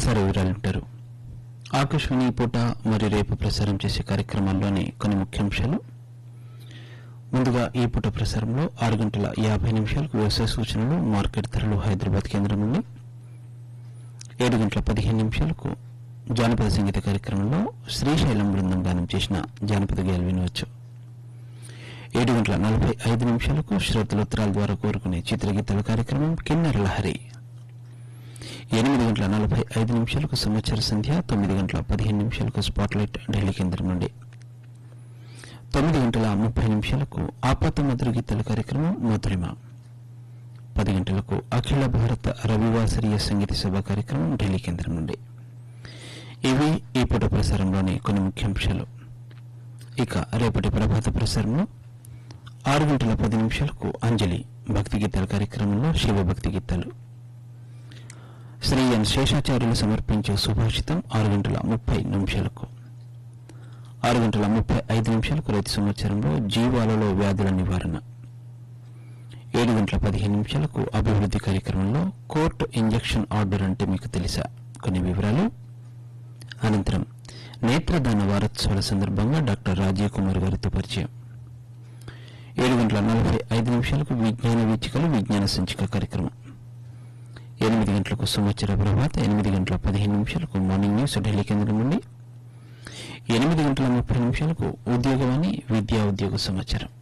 ప్రసార వివరాలు ఉంటారు ఆకాశవాణి ఈ పూట మరియు రేపు ప్రసారం చేసే కార్యక్రమాల్లోని కొన్ని ముఖ్యాంశాలు ముందుగా ఈ పూట ప్రసారంలో ఆరు గంటల యాభై నిమిషాలకు వ్యవసాయ సూచనలు మార్కెట్ ధరలు హైదరాబాద్ కేంద్రం నుండి ఏడు గంటల పదిహేను నిమిషాలకు జానపద సంగీత కార్యక్రమంలో శ్రీశైలం బృందం గానం చేసిన జానపద గేయాలు వినవచ్చు ఏడు గంటల నలభై ఐదు నిమిషాలకు శ్రోతల ఉత్తరాల ద్వారా కోరుకునే చిత్రగీతాల కార్యక్రమం కిన్నెర లహరి ఎనిమిది గంటల నలభై ఐదు నిమిషాలకు సమాచార సంధ్య తొమ్మిది గంటల పదిహేను నిమిషాలకు స్పాట్లైట్ ఢిల్లీ కేంద్రం నుండి తొమ్మిది గంటల ముప్పై నిమిషాలకు ఆపాత మధుర గీతాల కార్యక్రమం మధురిమ పది గంటలకు అఖిల భారత రవివాసరీయ సంగీత సభ కార్యక్రమం ఢిల్లీ కేంద్రం నుండి ఇవి ఈ పూట ప్రసారంలోని కొన్ని ముఖ్యాంశాలు ఇక రేపటి ప్రభాత ప్రసారంలో ఆరు గంటల పది నిమిషాలకు అంజలి భక్తి గీతాల కార్యక్రమంలో శివ భక్తి గీతాలు శ్రీ ఎన్ శేషాచార్యులు సమర్పించే సుభాషితం ఆరు గంటల ముప్పై నిమిషాలకు ఆరు గంటల ముప్పై ఐదు నిమిషాలకు రైతు సమాచారంలో జీవాలలో వ్యాధుల నివారణ ఏడు గంటల పదిహేను నిమిషాలకు అభివృద్ధి కార్యక్రమంలో కోర్టు ఇంజెక్షన్ ఆర్డర్ అంటే మీకు తెలుసా కొన్ని వివరాలు అనంతరం నేత్రదాన వారోత్సవాల సందర్భంగా డాక్టర్ రాజీవ్ కుమార్ గారితో పరిచయం ఏడు గంటల నలభై ఐదు నిమిషాలకు విజ్ఞాన వీచికలు విజ్ఞాన సంచిక కార్యక్రమం ఎనిమిది గంటలకు సంవత్సర ప్రభాత ఎనిమిది గంటల పదిహేను నిమిషాలకు మార్నింగ్ న్యూస్ ఢిల్లీ కేంద్రం నుండి ఎనిమిది గంటల ముప్పై నిమిషాలకు ఉద్యోగవాణి విద్యా ఉద్యోగ సమాచారం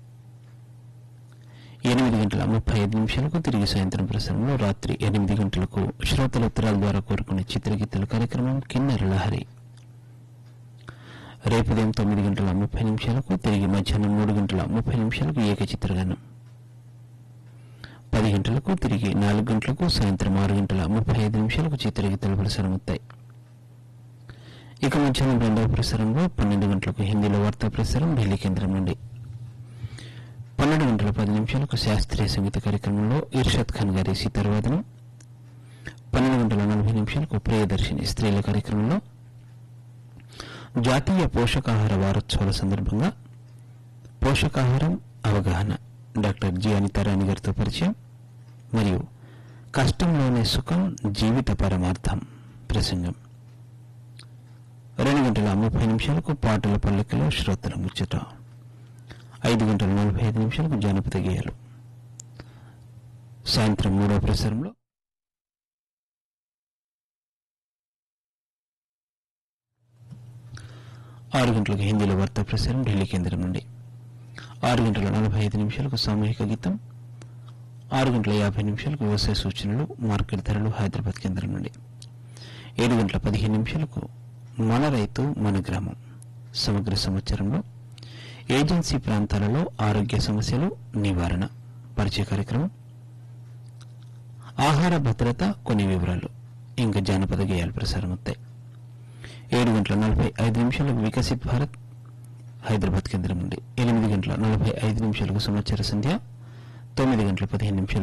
ఎనిమిది గంటల ముప్పై ఐదు నిమిషాలకు తిరిగి సాయంత్రం ప్రసారంలో రాత్రి ఎనిమిది గంటలకు శ్రోతల ఉత్తరాల ద్వారా కోరుకునే చిత్రగీతల కార్యక్రమం కిన్నెర లహరి రేపు ఉదయం తొమ్మిది గంటల ముప్పై నిమిషాలకు తిరిగి మధ్యాహ్నం మూడు గంటల ముప్పై నిమిషాలకు ఏకచిత్రగానం పది గంటలకు తిరిగి నాలుగు గంటలకు సాయంత్రం ఆరు గంటల ముప్పై ఐదు నిమిషాలకు చిత్రగీతాలు ప్రసారమవుతాయి ఇక మధ్యాహ్నం రెండవ ప్రసారంలో పన్నెండు గంటలకు హిందీలో వార్తా ప్రసారం ఢిల్లీ కేంద్రం నుండి పన్నెండు గంటల పది నిమిషాలకు శాస్త్రీయ సంగీత కార్యక్రమంలో ఇర్షద్ ఖాన్ గారి సీతార్వాదనం పన్నెండు గంటల నలభై నిమిషాలకు ప్రియదర్శిని స్త్రీల కార్యక్రమంలో జాతీయ పోషకాహార వారోత్సవాల సందర్భంగా పోషకాహారం అవగాహన డాక్టర్ జి అనితారాణి గారితో పరిచయం మరియు కష్టంలోనే సుఖం జీవిత పరమార్థం ప్రసంగం రెండు గంటల ముప్పై నిమిషాలకు పాటల పల్లెకలో శ్రోతల ముచ్చట ఐదు గంటల నలభై ఐదు నిమిషాలకు జానపద గేయాలు సాయంత్రం మూడవ ప్రసారంలో ఆరు గంటలకు హిందీలో వార్తా ప్రసారం ఢిల్లీ కేంద్రం నుండి ఆరు గంటల నలభై ఐదు నిమిషాలకు సామూహిక గీతం ఆరు గంటల యాభై నిమిషాలకు వ్యవసాయ సూచనలు మార్కెట్ ధరలు హైదరాబాద్ కేంద్రం నుండి ఏడు గంటల పదిహేను నిమిషాలకు మన రైతు మన గ్రామం సమగ్ర సమాచారంలో ఏజెన్సీ ప్రాంతాలలో ఆరోగ్య సమస్యలు నివారణ పరిచయ కార్యక్రమం ఆహార భద్రత కొన్ని వివరాలు ఇంకా జానపద గేయాలు ప్రసారమవుతాయి ఏడు గంటల నలభై ఐదు నిమిషాలకు వికసిత్ భారత్ హైదరాబాద్ కేంద్రం నుండి ఎనిమిది గంటల నలభై ఐదు నిమిషాలకు సమాచార సంధ్య తొమ్మిది గంటల పదిహేను నిమిషాలు